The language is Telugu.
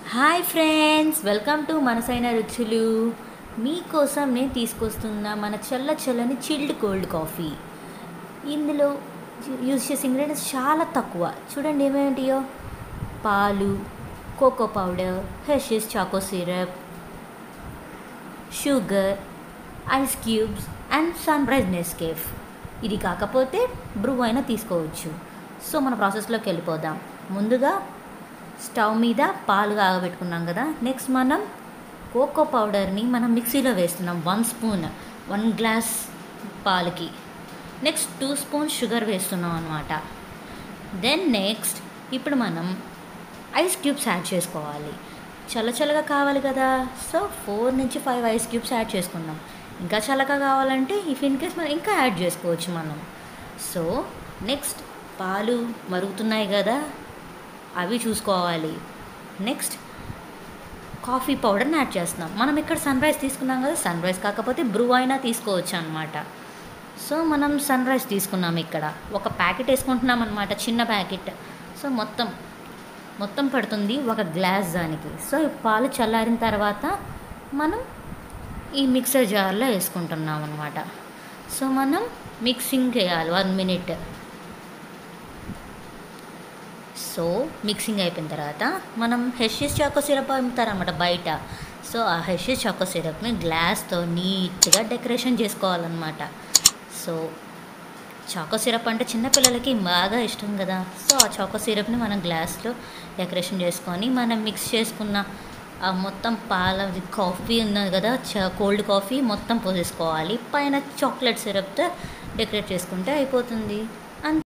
హాయ్ ఫ్రెండ్స్ వెల్కమ్ టు మనసైన రుచులు మీకోసం నేను తీసుకొస్తున్న మన చల్ల చల్లని చిల్డ్ కోల్డ్ కాఫీ ఇందులో యూజ్ చేసే ఇంగ్రీడియంట్స్ చాలా తక్కువ చూడండి ఏమేంటియో పాలు cocoa powder Hershey's choco syrup sugar ice cubes and sunrise Nescafe ఇది కాకపోతే బ్రూ అయినా తీసుకోవచ్చు సో మన ప్రాసెస్లోకి వెళ్ళిపోదాం ముందుగా స్టవ్ మీద పాలు కాగబెట్టుకున్నాం కదా నెక్స్ట్ మనం కోకో పౌడర్ని మనం మిక్సీలో వేస్తున్నాం వన్ స్పూన్ వన్ గ్లాస్ పాలకి నెక్స్ట్ టూ స్పూన్ షుగర్ వేస్తున్నాం అనమాట దెన్ నెక్స్ట్ ఇప్పుడు మనం ఐస్ క్యూబ్స్ యాడ్ చేసుకోవాలి చల్ల చల్లగా కావాలి కదా సో ఫోర్ నుంచి ఫైవ్ ఐస్ క్యూబ్స్ యాడ్ చేసుకుందాం ఇంకా చల్లగా కావాలంటే ఇఫ్ ఇన్ కేస్ మనం ఇంకా యాడ్ చేసుకోవచ్చు మనం సో నెక్స్ట్ పాలు మరుగుతున్నాయి కదా అవి చూసుకోవాలి నెక్స్ట్ కాఫీ పౌడర్ని యాడ్ చేస్తున్నాం మనం ఇక్కడ సన్ రైజ్ తీసుకున్నాం కదా సన్ రైజ్ కాకపోతే బ్రూ అయినా తీసుకోవచ్చు అనమాట సో మనం సన్ రైజ్ తీసుకున్నాం ఇక్కడ ఒక ప్యాకెట్ వేసుకుంటున్నాం అనమాట చిన్న ప్యాకెట్ సో మొత్తం మొత్తం పడుతుంది ఒక గ్లాస్ దానికి సో ఈ పాలు చల్లారిన తర్వాత మనం ఈ మిక్సర్ జార్లో వేసుకుంటున్నాం అనమాట సో మనం మిక్సింగ్ చేయాలి వన్ మినిట్ సో మిక్సింగ్ అయిపోయిన తర్వాత మనం హెషెస్ చాకో సిరప్ అమ్ముతారన్నమాట బయట సో ఆ హెషెస్ చాకో సిరప్ని గ్లాస్తో నీట్గా డెకరేషన్ చేసుకోవాలన్నమాట సో చాకో సిరప్ అంటే చిన్నపిల్లలకి బాగా ఇష్టం కదా సో ఆ చాకో సిరప్ని మనం గ్లాస్లో డెకరేషన్ చేసుకొని మనం మిక్స్ చేసుకున్న ఆ మొత్తం పాల కాఫీ ఉన్నది కదా కోల్డ్ కాఫీ మొత్తం పోసేసుకోవాలి పైన చాక్లెట్ సిరప్తో డెకరేట్ చేసుకుంటే అయిపోతుంది